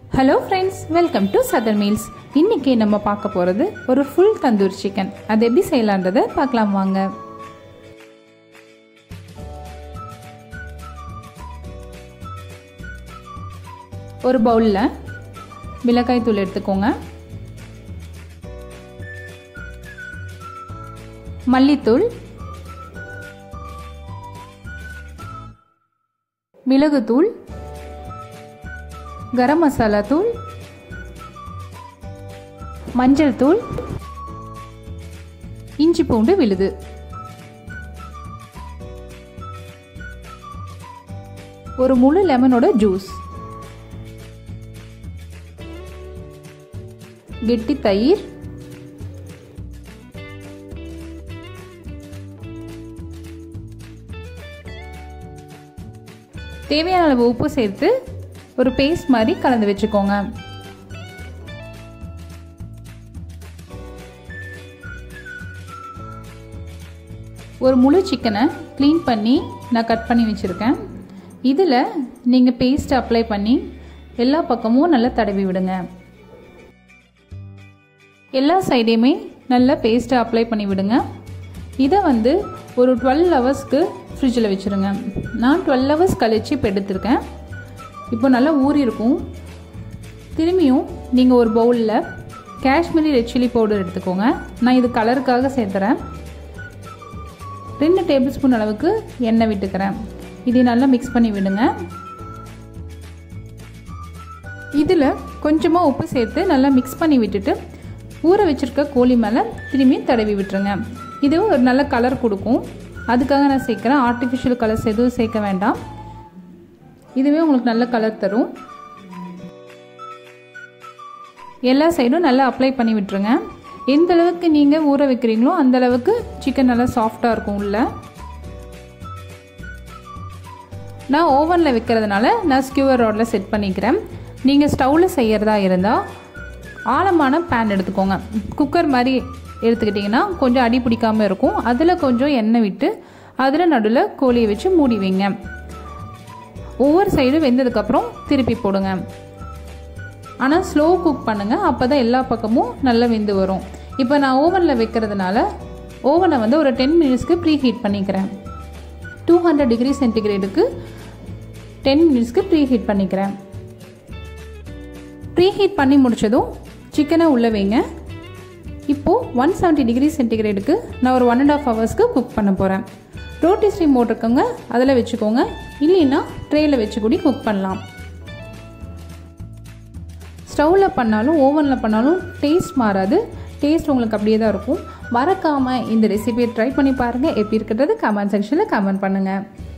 hello friends welcome to சதர் meals இன்னைக்கு நம்ம பார்க்க போகிறது ஒரு ஃபுல் தந்தூரி சிக்கன் அது எப்படி செய்யலான்றதை பார்க்கலாம் வாங்க ஒரு பவுலில் மிளகாய் தூள் எடுத்துக்கோங்க மல்லித்தூள் மிளகுத்தூள் கரம் மசாலா தூள் மஞ்சள் தூள் இஞ்சி பூண்டு விழுது ஒரு முழு லெமனோட ஜூஸ் கெட்டி தயிர் தேவையான அளவு உப்பு சேர்த்து ஒரு பேஸ்ட் மாதிரி கலந்து வச்சுக்கோங்க ஒரு முழு சிக்கனை க்ளீன் பண்ணி நான் கட் பண்ணி வச்சுருக்கேன் இதில் நீங்கள் பேஸ்ட் அப்ளை பண்ணி எல்லா பக்கமும் நல்லா தடவி விடுங்க எல்லா சைடையுமே நல்லா பேஸ்ட்டை அப்ளை பண்ணி விடுங்க இதை வந்து ஒரு டுவெல் ஹவர்ஸ்க்கு ஃப்ரிட்ஜில் வச்சுருங்க நான் டுவெல் ஹவர்ஸ் கழித்து இப்போ எடுத்திருக்கேன் இப்போ நல்லா ஊறி இருக்கும் திரும்பியும் நீங்கள் ஒரு பவுலில் காஷ்மீரி ரெட் சில்லி பவுடர் எடுத்துக்கோங்க நான் இது கலருக்காக சேர்த்துறேன் ரெண்டு டேபிள் ஸ்பூன் அளவுக்கு எண்ணெய் விட்டுக்கிறேன் இதை நல்லா மிக்ஸ் பண்ணி விடுங்க இதில் கொஞ்சமாக உப்பு சேர்த்து நல்லா மிக்ஸ் பண்ணி விட்டுட்டு ஊற வச்சுருக்க கோழி மேலே திரும்பி தடவி விட்டுருங்க இது ஒரு நல்ல கலர் கொடுக்கும் அதுக்காக நான் சேர்க்குறேன் ஆர்டிஃபிஷியல் கலர்ஸ் எதுவும் சேர்க்க வேண்டாம் இதுவே உங்களுக்கு நல்ல கலர் தரும் எல்லா சைடும் நல்லா அப்ளை பண்ணி விட்டுருங்க எந்த அளவுக்கு நீங்கள் ஊற வைக்கிறீங்களோ அந்த அளவுக்கு சிக்கன் நல்லா சாஃப்டாக இருக்கும் உள்ள நான் ஓவனில் வைக்கிறதுனால நான் ஸ்கியூவர் ரோடில் செட் பண்ணிக்கிறேன் நீங்கள் ஸ்டவ்வில் செய்கிறதா இருந்தால் ஆழமான பேன் எடுத்துக்கோங்க குக்கர் மாதிரி எடுத்துக்கிட்டிங்கன்னா கொஞ்சம் அடி பிடிக்காமல் இருக்கும் அதில் கொஞ்சம் எண்ணெய் விட்டு அதில் நடுவில் கோழியை வச்சு மூடி வைங்க ஒவ்வொரு சைடும் வெந்ததுக்கப்புறம் திருப்பி போடுங்க ஆனால் ஸ்லோ குக் பண்ணுங்கள் அப்போ தான் எல்லா பக்கமும் நல்லா வெந்து வரும் இப்போ நான் ஓவனில் வைக்கிறதுனால ஓவனை வந்து ஒரு டென் மினிட்ஸ்க்கு ப்ரீ ஹீட் பண்ணிக்கிறேன் டூ ஹண்ட்ரட் டிகிரி சென்டிகிரேடுக்கு டென் மினிட்ஸ்க்கு ப்ரீ ஹீட் பண்ணிக்கிறேன் ப்ரீ ஹீட் பண்ணி முடித்ததும் சிக்கனை உள்ளே வைங்க இப்போது ஒன் செவன்ட்டி டிகிரி சென்டிகிரேடுக்கு நான் ஒரு ஒன் அண்ட் ஆஃப் ஹவர்ஸ்க்கு குக் பண்ண போகிறேன் ரோட்டி ஸ்டீம் போட்டிருக்கோங்க அதில் வச்சுக்கோங்க இல்லைன்னா ட்ரேயில் வச்சு கூடி குக் பண்ணலாம் ஸ்டவ்வில் பண்ணாலும் ஓவனில் பண்ணாலும் டேஸ்ட் மாறாது டேஸ்ட் உங்களுக்கு அப்படியே தான் இருக்கும் மறக்காமல் இந்த ரெசிபியை ட்ரை பண்ணி பாருங்கள் எப்படி இருக்கிறது கமெண்ட் செக்ஷனில் கமெண்ட் பண்ணுங்கள்